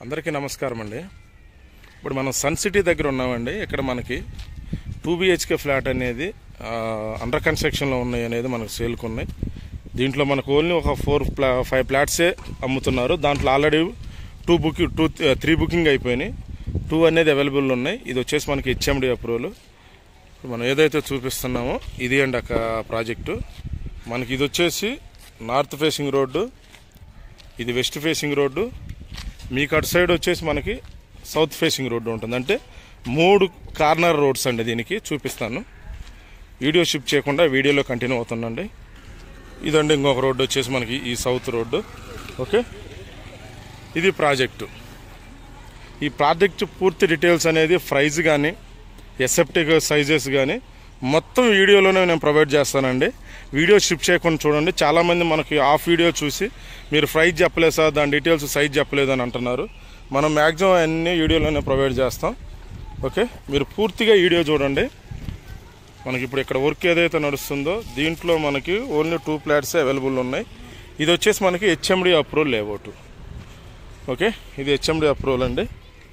అందరికీ నమస్కారం అండి ఇప్పుడు మనం సన్ సిటీ దగ్గర ఉన్నామండి ఇక్కడ మనకి టూ బిహెచ్కే ఫ్లాట్ అనేది ఆ, అండర్ కన్స్ట్రక్షన్లో ఉన్నాయి అనేది మనకు సేల్కి ఉన్నాయి దీంట్లో మనకు ఓన్లీ ఒక ఫోర్ ప్లా ఫైవ్ ఫ్లాట్సే అమ్ముతున్నారు దాంట్లో already two booking two three booking అయిపోయినాయి టూ అనేది అవైలబుల్ ఉన్నాయి ఇది వచ్చేసి మనకి హెచ్ఎండి అప్రూవల్ ఇప్పుడు మనం ఏదైతే చూపిస్తున్నామో ఇది అండి ఒక ప్రాజెక్టు మనకి ఇది వచ్చేసి నార్త్ ఫేసింగ్ రోడ్డు ఇది వెస్ట్ ఫేసింగ్ రోడ్డు మీకు అటు సైడ్ వచ్చేసి మనకి సౌత్ ఫేసింగ్ రోడ్డు ఉంటుంది అంటే మూడు కార్నర్ రోడ్స్ అండి దీనికి చూపిస్తాను వీడియో షిఫ్ట్ చేయకుండా వీడియోలో కంటిన్యూ అవుతుందండి ఇదండి ఇంకొక రోడ్డు వచ్చేసి మనకి ఈ సౌత్ రోడ్డు ఓకే ఇది ప్రాజెక్టు ఈ ప్రాజెక్ట్ పూర్తి డీటెయిల్స్ అనేది ప్రైజ్ కానీ ఎసెప్టిక్ సైజెస్ కానీ మొత్తం వీడియోలోనే నేను ప్రొవైడ్ చేస్తానండి వీడియో షిఫ్ట్ చేయకుండా చూడండి చాలామంది మనకి ఆఫ్ వీడియో చూసి మీరు ప్రైజ్ చెప్పలేదు సార్ దాని డీటెయిల్స్ సైజ్ చెప్పలేదు అని అంటున్నారు మనం మ్యాక్సిమం అన్ని వీడియోలోనే ప్రొవైడ్ చేస్తాం ఓకే మీరు పూర్తిగా వీడియో చూడండి మనకి ఇప్పుడు ఇక్కడ వర్క్ ఏదైతే నడుస్తుందో దీంట్లో మనకి ఓన్లీ టూ ప్లాట్సే అవైలబుల్ ఉన్నాయి ఇది వచ్చేసి మనకి హెచ్ఎండి అప్రూవల్ లేఅవుట్ ఓకే ఇది హెచ్ఎండి అప్రూవల్ అండి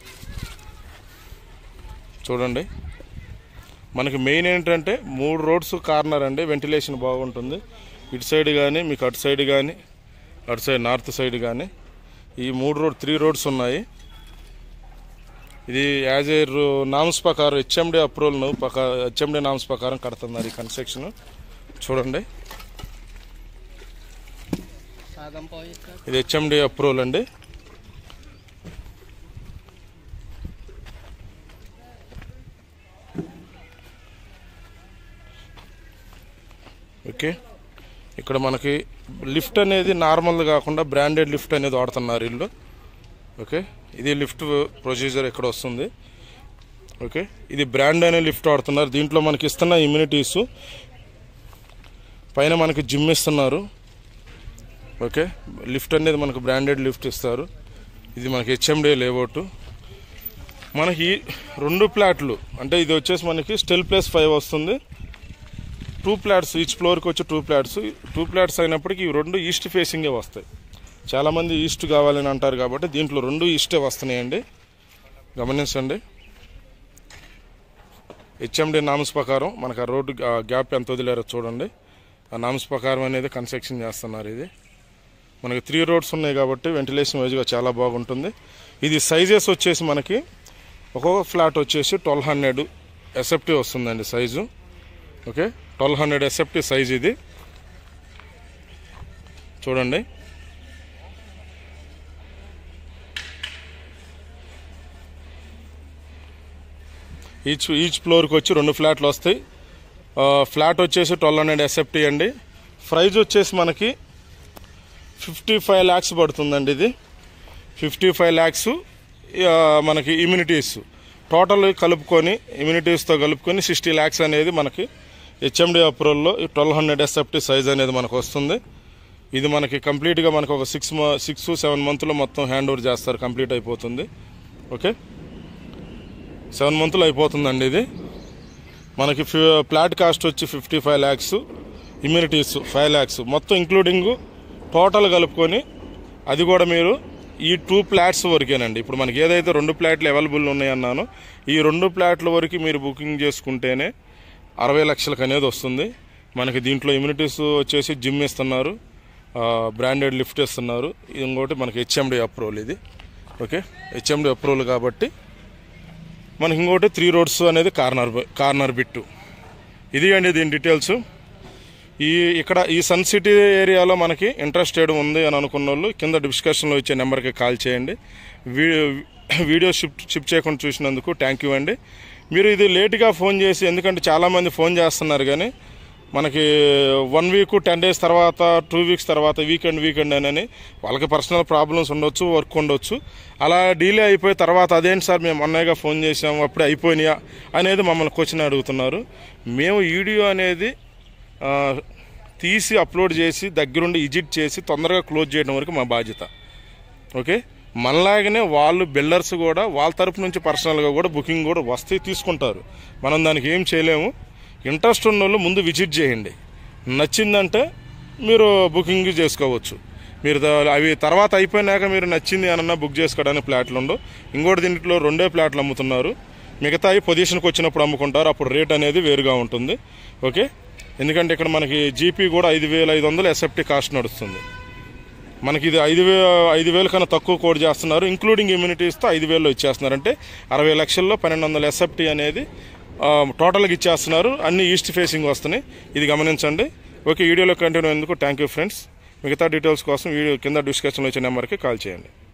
చూడండి మనకి మెయిన్ ఏంటంటే మూడు రోడ్స్ కార్నర్ అండి వెంటిలేషన్ బాగుంటుంది ఇటు సైడ్ కానీ మీకు అటు సైడ్ కానీ అటు సైడ్ నార్త్ సైడ్ కానీ ఈ మూడు రోడ్ త్రీ రోడ్స్ ఉన్నాయి ఇది యాజ్ ఏ నామ్స్ ప్రకారం హెచ్ఎండి అప్రూవల్ హెచ్ఎండి నామ్స్ ప్రకారం కడుతున్నారు ఈ కన్స్ట్రక్షన్ చూడండి సాగం పోయి ఇది హెచ్ఎండి అప్రూవల్ అండి ఓకే ఇక్కడ మనకి లిఫ్ట్ అనేది నార్మల్ కాకుండా బ్రాండెడ్ లిఫ్ట్ అనేది వాడుతున్నారు ఇల్లు ఓకే ఇది లిఫ్ట్ ప్రొసీజర్ ఇక్కడ వస్తుంది ఓకే ఇది బ్రాండ్ అనే లిఫ్ట్ వాడుతున్నారు దీంట్లో మనకి ఇస్తున్న ఇమ్యూనిటీస్ పైన మనకి జిమ్ ఇస్తున్నారు ఓకే లిఫ్ట్ అనేది మనకు బ్రాండెడ్ లిఫ్ట్ ఇస్తారు ఇది మనకి హెచ్ఎండి లేఅవుట్ మనకి ఈ రెండు ప్లాట్లు అంటే ఇది వచ్చేసి మనకి స్టిల్ ప్లస్ ఫైవ్ వస్తుంది టూ ప్లాట్స్ ఈచ్ ఫ్లోర్కి వచ్చి టూ ప్లాట్స్ టూ ప్లాట్స్ అయినప్పటికీ ఈ రెండు ఈస్ట్ ఫేసింగే వస్తాయి చాలామంది ఈస్ట్ కావాలని అంటారు కాబట్టి దీంట్లో రెండు ఈస్టే వస్తున్నాయండి గమనించండి హెచ్ఎండి నామ్స్ ప్రకారం మనకు ఆ రోడ్డు ఆ గ్యాప్ ఎంత వదిలేరో చూడండి ఆ నామ్స్ ప్రకారం అనేది కన్స్ట్రక్షన్ చేస్తున్నారు ఇది మనకి త్రీ రోడ్స్ ఉన్నాయి కాబట్టి వెంటిలేషన్ వైజ్గా చాలా బాగుంటుంది ఇది సైజెస్ వచ్చేసి మనకి ఒక్కొక్క ఫ్లాట్ వచ్చేసి ట్వెల్వ్ హండ్రెడ్ ఎసెప్టీ వస్తుందండి size okay twelve hundred SFT size ఇది చూడండి ఈచ్ ఈచ్ ఫ్లోర్కి వచ్చి రెండు ఫ్లాట్లు వస్తాయి ఆ, ఫ్లాట్ వచ్చేసి ట్వెల్వ్ హండ్రెడ్ ఎస్ఎఫ్టీ అండి ప్రైజ్ వచ్చేసి మనకి ఫిఫ్టీ ఫైవ్ ల్యాక్స్ పడుతుందండి ఇది ఫిఫ్టీ ఫైవ్ ల్యాక్స్ మనకి ఇమ్యూనిటీస్ టోటల్ కలుపుకొని ఇమ్యూనిటీస్తో కలుపుకొని సిక్స్టీ ల్యాక్స్ అనేది మనకి హెచ్ఎండి అప్రూవల్లో ట్వెల్వ్ హండ్రెడ్ ఎస్ఎఫ్టీ సైజ్ అనేది మనకు వస్తుంది ఇది మనకి కంప్లీట్గా మనకు ఒక సిక్స్ సిక్స్ సెవెన్ మంత్లో మొత్తం హ్యాండ్ ఓవర్ చేస్తారు కంప్లీట్ అయిపోతుంది ఓకే సెవెన్ మంత్లో అయిపోతుందండి ఇది మనకి ఫి- ప్లాట్ కాస్ట్ వచ్చి fifty five lakhs amenities five lakhs మొత్తం ఇంక్లూడింగ్ టోటల్ కలుపుకొని అది కూడా మీరు ఈ టూ ప్లాట్స్ వరకేనండి ఇప్పుడు మనకి ఏదైతే రెండు ప్లాట్లు అవైలబుల్ ఉన్నాయన్నానో ఈ రెండు ప్లాట్ల వరకు మీరు బుకింగ్ చేసుకుంటేనే అరవై లక్షలకు అనేది వస్తుంది మనకి దీంట్లో ఇమ్యూనిటీస్ వచ్చేసి జిమ్ ఇస్తున్నారు బ్రాండెడ్ లిఫ్ట్ ఇస్తున్నారు ఇది ఇంకోటి మనకి హెచ్ఎండి అప్రూవల్ ఇది ఓకే హెచ్ఎండి అప్రూవల్ కాబట్టి మనకి ఇంకోటి త్రీ రోడ్స్ అనేది కార్నర్ కార్నర్ బిట్టు ఇది అండి దీని డీటెయిల్స్ ఈ ఇక్కడ ఈ సన్ సిటీ ఏరియాలో మనకి ఇంట్రెస్టెడ్ ఉంది అని అనుకున్న వాళ్ళు కింద డిస్కషన్లో ఇచ్చే నెంబర్కి కాల్ చేయండి వీ- వీడియో షిఫ్ట్ షిఫ్ట్ చేయకుండా చూసినందుకు థ్యాంక్ యూ అండి మీరు ఇది లేట్గా ఫోన్ చేసి ఎందుకంటే చాలామంది ఫోన్ చేస్తున్నారు కానీ మనకి వన్ వీక్ టెన్ డేస్ తర్వాత టూ వీక్స్ తర్వాత వీకెండ్ వీకెండ్ అని వాళ్ళకి పర్సనల్ ప్రాబ్లమ్స్ ఉండొచ్చు వర్క్ ఉండొచ్చు అలా డీలే అయిపోయి తర్వాత అదేంటి సార్ మేము అన్నయ్యగా ఫోన్ చేసాము అప్పుడే అయిపోయినాయా అనేది మమ్మల్ని క్వశ్చన్ అడుగుతున్నారు మేము వీడియో అనేది ఆ, తీసి అప్లోడ్ చేసి దగ్గరుండి ఎడిట్ చేసి తొందరగా క్లోజ్ చేయడం వరకు మా బాధ్యత ఓకే మనలాగనే వాళ్ళు బిల్డర్స్ కూడా వాళ్ళ తరపు నుంచి పర్సనల్గా కూడా బుకింగ్ కూడా వస్తే తీసుకుంటారు మనం దానికి ఏం చేయలేము ఇంట్రెస్ట్ ఉన్న వాళ్ళు ముందు విజిట్ చేయండి నచ్చిందంటే మీరు బుకింగ్ చేసుకోవచ్చు మీరు ద- అవి తర్వాత అయిపోయినాక మీరు నచ్చింది అనన్నా బుక్ చేసుకోవడానికి ప్లాట్లు ఉండవు ఇంకోటి దీంట్లో రెండే ప్లాట్లు అమ్ముతున్నారు మిగతాయి పొజిషన్కి వచ్చినప్పుడు అమ్ముకుంటారు అప్పుడు రేట్ అనేది వేరుగా ఉంటుంది ఓకే ఎందుకంటే ఇక్కడ మనకి జీపీ కూడా ఐదు వేల ఐదు వందలు ఎస్ఎఫ్టీ కాస్ట్ నడుస్తుంది మనకి ఇది ఐదు వే ఐదు వేల కన్నా తక్కువ కోడ్ చేస్తున్నారు ఇంక్లూడింగ్ ఇమ్యూనిటీస్తో ఐదు వేలలో ఇచ్చేస్తున్నారు అంటే అరవై లక్షల్లో పన్నెండు వందల ఎస్ఎఫ్టీ అనేది ఆ, టోటల్గా ఇచ్చేస్తున్నారు అన్ని ఈస్ట్ ఫేసింగ్ వస్తున్నాయి ఇది గమనించండి ఓకే వీడియోలో కంటిన్యూ ఎందుకు థ్యాంక్ యూ ఫ్రెండ్స్ మిగతా డీటెయిల్స్ కోసం వీడియో కింద డిస్కషన్లో వచ్చే నెంబర్కి కాల్ చేయండి